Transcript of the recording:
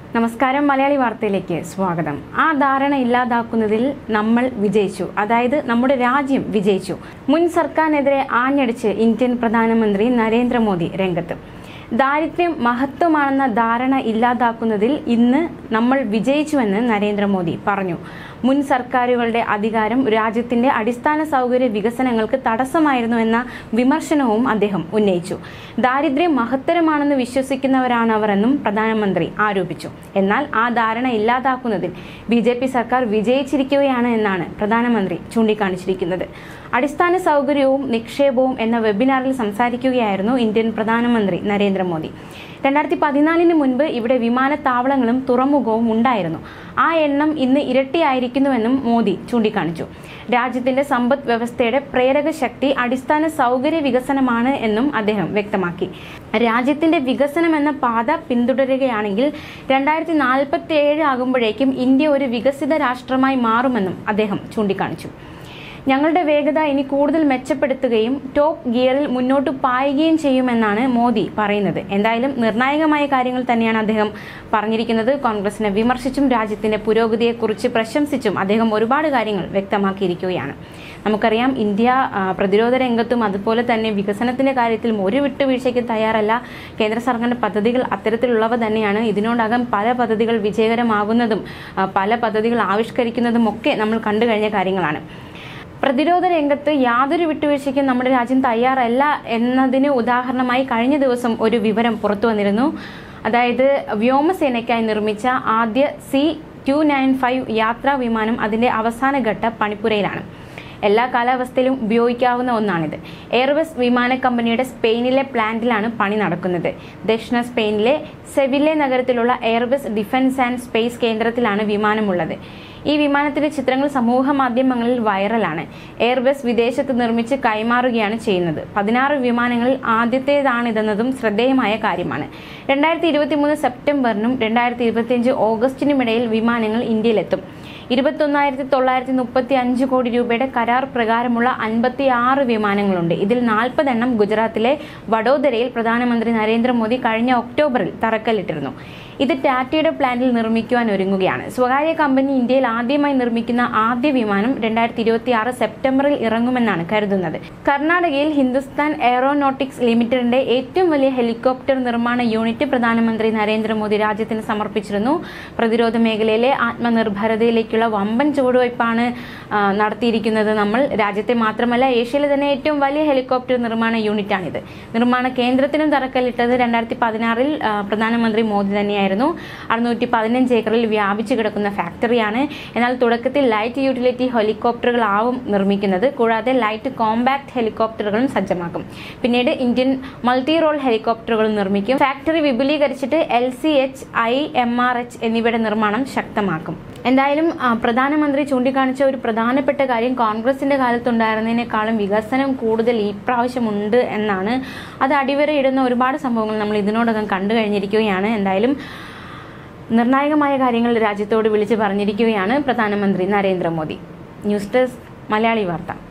നമസ്കാരം മലയാളി വാർത്തയിലേക്ക് സ്വാഗതം ആ ധാരണ ഇല്ലാതാക്കുന്നതിൽ നമ്മൾ വിജയിച്ചു അതായത് നമ്മുടെ രാജ്യം വിജയിച്ചു മുൻ സർക്കാരിനെതിരെ ആഞ്ഞടിച്ച് ഇന്ത്യൻ പ്രധാനമന്ത്രി നരേന്ദ്രമോദി രംഗത്ത് ദാരിദ്ര്യം മഹത്വമാണെന്ന ധാരണ ഇല്ലാതാക്കുന്നതിൽ ഇന്ന് നമ്മൾ വിജയിച്ചുവെന്ന് നരേന്ദ്രമോദി പറഞ്ഞു മുൻ സർക്കാരുകളുടെ അധികാരം രാജ്യത്തിന്റെ അടിസ്ഥാന സൗകര്യ വികസനങ്ങൾക്ക് തടസ്സമായിരുന്നു എന്ന വിമർശനവും അദ്ദേഹം ഉന്നയിച്ചു ദാരിദ്ര്യം മഹത്തരമാണെന്ന് വിശ്വസിക്കുന്നവരാണ് അവരെന്നും പ്രധാനമന്ത്രി ആരോപിച്ചു എന്നാൽ ആ ധാരണ ഇല്ലാതാക്കുന്നതിൽ ബി ജെ പി സർക്കാർ വിജയിച്ചിരിക്കുകയാണ് എന്നാണ് പ്രധാനമന്ത്രി ചൂണ്ടിക്കാണിച്ചിരിക്കുന്നത് അടിസ്ഥാന സൗകര്യവും നിക്ഷേപവും എന്ന വെബിനാറിൽ സംസാരിക്കുകയായിരുന്നു ഇന്ത്യൻ പ്രധാനമന്ത്രി നരേന്ദ്രമോദി രണ്ടായിരത്തി പതിനാലിന് മുൻപ് ഇവിടെ വിമാനത്താവളങ്ങളും തുറമുഖവും ഉണ്ടായിരുന്നു ആ എണ്ണം ഇന്ന് ഇരട്ടിയായിരിക്കുന്നുവെന്നും മോദി ചൂണ്ടിക്കാണിച്ചു രാജ്യത്തിന്റെ സമ്പദ് വ്യവസ്ഥയുടെ പ്രേരക ശക്തി അടിസ്ഥാന സൗകര്യ വികസനമാണ് എന്നും അദ്ദേഹം വ്യക്തമാക്കി രാജ്യത്തിന്റെ വികസനം എന്ന പാത പിന്തുടരുകയാണെങ്കിൽ രണ്ടായിരത്തി നാൽപ്പത്തി ഏഴ് ആകുമ്പോഴേക്കും ഇന്ത്യ ഒരു വികസിത രാഷ്ട്രമായി മാറുമെന്നും അദ്ദേഹം ചൂണ്ടിക്കാണിച്ചു ഞങ്ങളുടെ വേഗത ഇനി കൂടുതൽ മെച്ചപ്പെടുത്തുകയും ടോപ്പ് ഗിയറിൽ മുന്നോട്ട് പായുകയും ചെയ്യുമെന്നാണ് മോദി പറയുന്നത് എന്തായാലും നിർണായകമായ കാര്യങ്ങൾ തന്നെയാണ് അദ്ദേഹം പറഞ്ഞിരിക്കുന്നത് കോൺഗ്രസിനെ വിമർശിച്ചും രാജ്യത്തിന്റെ പുരോഗതിയെക്കുറിച്ച് പ്രശംസിച്ചും അദ്ദേഹം ഒരുപാട് കാര്യങ്ങൾ വ്യക്തമാക്കിയിരിക്കുകയാണ് നമുക്കറിയാം ഇന്ത്യ ആ, പ്രതിരോധ രംഗത്തും അതുപോലെ തന്നെ വികസനത്തിന്റെ കാര്യത്തിലും ഒരു വിട്ടുവീഴ്ചയ്ക്ക് തയ്യാറല്ല കേന്ദ്ര സർക്കാരിന്റെ പദ്ധതികൾ അത്തരത്തിലുള്ളവ തന്നെയാണ് ഇതിനോടകം പല പദ്ധതികൾ വിജയകരമാകുന്നതും ആ, പല പദ്ധതികൾ ആവിഷ്കരിക്കുന്നതും ഒക്കെ നമ്മൾ കണ്ടു കഴിഞ്ഞ കാര്യങ്ങളാണ് പ്രതിരോധ രംഗത്ത് യാതൊരു വിട്ടുവീഴ്ചയ്ക്കും നമ്മുടെ രാജ്യം തയ്യാറല്ല എന്നതിന് ഉദാഹരണമായി കഴിഞ്ഞ ദിവസം ഒരു വിവരം പുറത്തു വന്നിരുന്നു അതായത് വ്യോമസേനയ്ക്കായി നിർമ്മിച്ച ആദ്യ സി ടു നയൻ ഫൈവ് യാത്രാ വിമാനം അതിന്റെ അവസാന ഘട്ട പണിപ്പുരയിലാണ് എല്ലാ കാലാവസ്ഥയിലും ഉപയോഗിക്കാവുന്ന ഒന്നാണിത് എയർബസ് വിമാന കമ്പനിയുടെ സ്പെയിനിലെ പ്ലാന്റിലാണ് പണി നടക്കുന്നത് ദക്ഷിണ സ്പെയിനിലെ സെവില്ലെ നഗരത്തിലുള്ള എയർബസ് ഡിഫൻസ് ആൻഡ് സ്പേസ് കേന്ദ്രത്തിലാണ് വിമാനമുള്ളത് ഈ വിമാനത്തിന്റെ ചിത്രങ്ങൾ സമൂഹ മാധ്യമങ്ങളിൽ വൈറലാണ് എയർബസ് വിദേശത്ത് നിർമ്മിച്ച് കൈമാറുകയാണ് ചെയ്യുന്നത് പതിനാറ് വിമാനങ്ങളിൽ ആദ്യത്തേതാണിതെന്നതും ശ്രദ്ധേയമായ കാര്യമാണ് രണ്ടായിരത്തി ഇരുപത്തി മൂന്ന് സെപ്റ്റംബറിനും രണ്ടായിരത്തി ഇരുപത്തിയഞ്ച് ഓഗസ്റ്റിനുമിടയിൽ വിമാനങ്ങൾ ഇന്ത്യയിലെത്തും ഇരുപത്തൊന്നായിരത്തി തൊള്ളായിരത്തി മുപ്പത്തി അഞ്ച് കോടി രൂപയുടെ കരാർ പ്രകാരമുള്ള അൻപത്തി ആറ് വിമാനങ്ങളുണ്ട് ഇതിൽ നാൽപ്പതെണ്ണം ഗുജറാത്തിലെ വഡോദരയിൽ പ്രധാനമന്ത്രി നരേന്ദ്രമോദി കഴിഞ്ഞ ഒക്ടോബറിൽ തറക്കല്ലിട്ടിരുന്നു ഇത് ടാറ്റയുടെ പ്ലാന്റിൽ നിർമ്മിക്കുവാൻ ഒരുങ്ങുകയാണ് സ്വകാര്യ കമ്പനി ഇന്ത്യയിൽ ആദ്യമായി നിർമ്മിക്കുന്ന ആദ്യ വിമാനം രണ്ടായിരത്തി ഇരുപത്തി ആറ് സെപ്റ്റംബറിൽ ഇറങ്ങുമെന്നാണ് കരുതുന്നത് കർണാടകയിൽ ഹിന്ദുസ്ഥാൻ എയറോനോട്ടിക്സ് ലിമിറ്റഡിന്റെ ഏറ്റവും വലിയ ഹെലികോപ്റ്റർ നിർമ്മാണ യൂണിറ്റ് പ്രധാനമന്ത്രി നരേന്ദ്രമോദി രാജ്യത്തിന് സമർപ്പിച്ചിരുന്നു പ്രതിരോധ മേഖലയിലെ ആത്മനിർഭരതയിലേക്കുള്ള വമ്പൻ ചുവടുവയ്പ്പാണ് ആ, നടത്തിയിരിക്കുന്നത് നമ്മൾ രാജ്യത്തെ മാത്രമല്ല ഏഷ്യയിലെ തന്നെ ഏറ്റവും വലിയ ഹെലികോപ്റ്റർ നിർമ്മാണ യൂണിറ്റാണിത് നിർമ്മാണ കേന്ദ്രത്തിനും തറക്കല്ലിട്ടത് രണ്ടായിരത്തി പതിനാറിൽ പ്രധാനമന്ത്രി മോദി തന്നെയായിരുന്നു അറുന്നൂറ്റി പതിനഞ്ച് ഏക്കറിൽ വ്യാപിച്ചു കിടക്കുന്ന ഫാക്ടറിയാണ് എന്നാൽ തുടക്കത്തിൽ ലൈറ്റ് യൂട്ടിലിറ്റി ഹെലികോപ്റ്ററുകളാവും നിർമ്മിക്കുന്നത് കൂടാതെ ലൈറ്റ് കോമ്പാക്ട് ഹെലികോപ്റ്ററുകളും സജ്ജമാക്കും പിന്നീട് ഇന്ത്യൻ മൾട്ടി റോൾ ഹെലികോപ്റ്ററുകളും നിർമ്മിക്കും ഫാക്ടറി വിപുലീകരിച്ചിട്ട് L C H I M R H എന്നിവയുടെ നിർമ്മാണം ശക്തമാക്കും എന്തായാലും ആ, പ്രധാനമന്ത്രി ചൂണ്ടിക്കാണിച്ച ഒരു പ്രധാനപ്പെട്ട കാര്യം കോൺഗ്രസിന്റെ കാലത്തുണ്ടായിരുന്നതിനേക്കാളും വികസനം കൂടുതൽ ഈ പ്രാവശ്യമുണ്ട് എന്നാണ് അത് അടിവരയിടുന്ന ഒരുപാട് സംഭവങ്ങൾ നമ്മൾ ഇതിനോടകം കണ്ടു കഴിഞ്ഞിരിക്കുകയാണ് എന്തായാലും നിർണായകമായ കാര്യങ്ങൾ രാജ്യത്തോട് വിളിച്ചു പറഞ്ഞിരിക്കുകയാണ് പ്രധാനമന്ത്രി നരേന്ദ്രമോദി ന്യൂസ് ഡെസ്ക് മലയാളി വാർത്ത